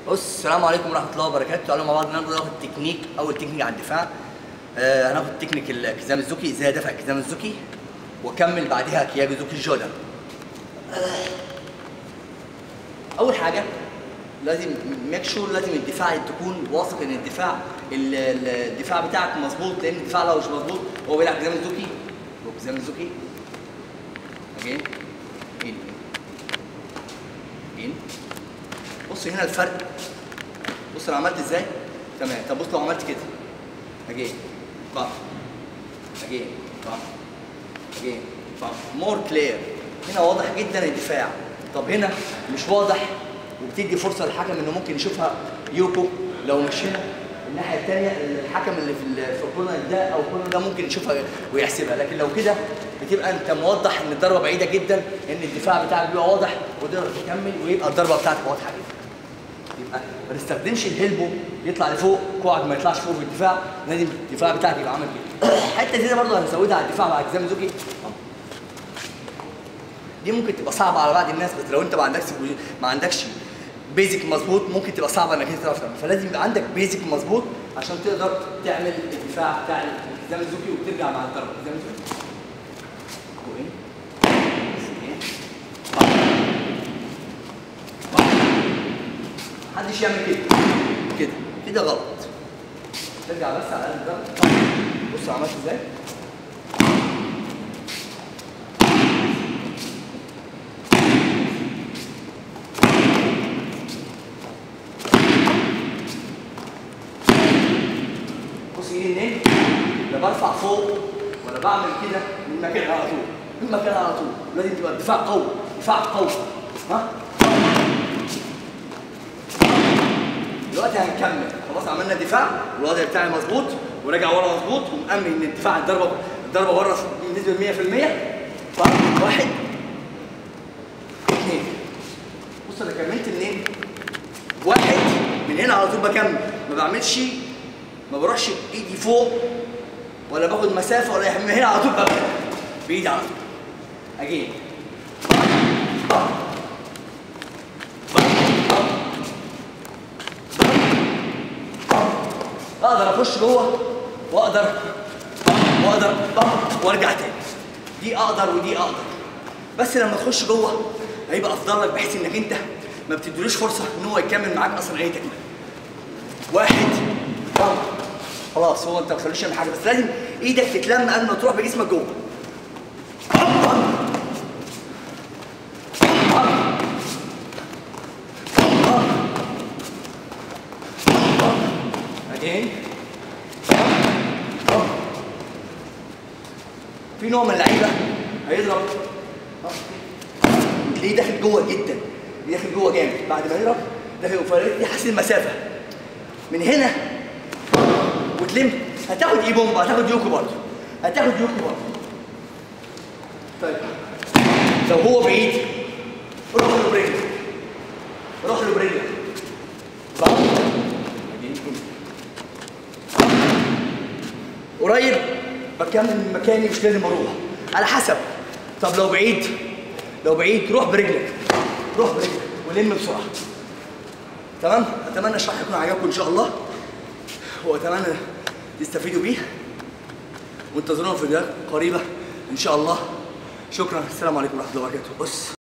بص السلام عليكم ورحمه الله وبركاته تعالوا مع بعض النهارده ناخد تكنيك اول تكنيك على الدفاع آه هناخد تكنيك الكزام الزوكي ازاي ادافع الكزام الزوكي واكمل بعدها كياجو زوكي الجودا اول حاجه لازم ميك شور لازم الدفاع تكون واثق ان الدفاع ال- ال- الدفاع بتاعك مظبوط لان الدفاع لو مش مظبوط هو بيلعب كزام الزوكي هو كزام الزوكي اجين ان ان بص هنا الفرق بص انا عملت ازاي تمام طب بص لو عملت كده اجين بام اجين بام اجين بام مور كلير هنا واضح جدا الدفاع طب هنا مش واضح وبتدي فرصه للحكم انه ممكن يشوفها يوكو لو مش هنا الناحيه الثانيه الحكم اللي في ال- في الكورنر ده او الكورنر ده ممكن يشوفها ويحسبها لكن لو كده بتبقى انت موضح ان الضربه بعيده جدا ان الدفاع بتاعك بيبقى واضح وتقدر تكمل ويبقى الضربه بتاعتك واضحه جدا يبقى ما نستخدمش الهيلبو يطلع لفوق كوعك ما يطلعش فوق في الدفاع لازم الدفاع بتاعك يبقى عامل كده الحته دي برضه هنزودها على الدفاع مع التزام زوكي دي ممكن تبقى صعبه على بعض الناس بس لو انت ما عندكش ما عندكش بيزك مظبوط ممكن تبقى صعبه انك انت تعرف تعمل فلازم يبقى عندك بيزك مظبوط عشان تقدر تعمل الدفاع بتاع الالتزام الزوكي وترجع مع الضربه الالتزام الزوكي وإيه؟ محدش يعمل كده كده كده غلط ترجع بس على قد الضرب بص عملت ازاي بص ايدي منين لا برفع فوق ولا بعمل كده من مكان على طول من مكان على طول لازم تبقى الدفاع قوي دفاع قوي ها دلوقتي هنكمل خلاص عملنا دفاع والوضع بتاعي مظبوط وراجع ورا مظبوط ومأمن ان الدفاع الضربه الضربه بره بنسبه 100% طيب واحد اثنين بص انا كملت منين؟ واحد من هنا على طول بكمل ما بعملش ما بروحش ايدي فوق ولا باخد مسافه ولا يهم- من هنا على طول ببدا بايدي على طول اجين اقدر اخش جوه واقدر واقدر وارجع تاني دي اقدر ودي اقدر بس لما تخش جوه هيبقى افضل لك بحيث انك انت ما بتديلوش فرصه ان هو يكمل معاك اصلا اي تكمله واحد بام. خلاص هو انت ما تخليش يعمل حاجه بس لازم ايدك تتلم قبل ما تروح بجسمك جوه بام، بام. بام. بام. بام. بعدين بام. في نوع من اللعيبه هيضرب تلاقيه داخل جوه جدا داخل جوه جامد بعد ما يضرب داخل فريق يحسن المسافه من هنا وتلم هتاخد اي بومب هتاخد يوكو برضه هتاخد يوكو برضه طيب لو هو بعيد روح له برجلك روح له برجلك بام. بعدين قريب بكمل من مكاني مش لازم اروح على حسب طب لو بعيد لو بعيد روح برجلك روح برجلك ولم بسرعه تمام اتمنى الشرح يكون عجبكم ان شاء الله واتمنى تستفيدوا بيه وانتظرونا في فيديوهات قريبه ان شاء الله شكرا السلام عليكم ورحمه الله وبركاته بص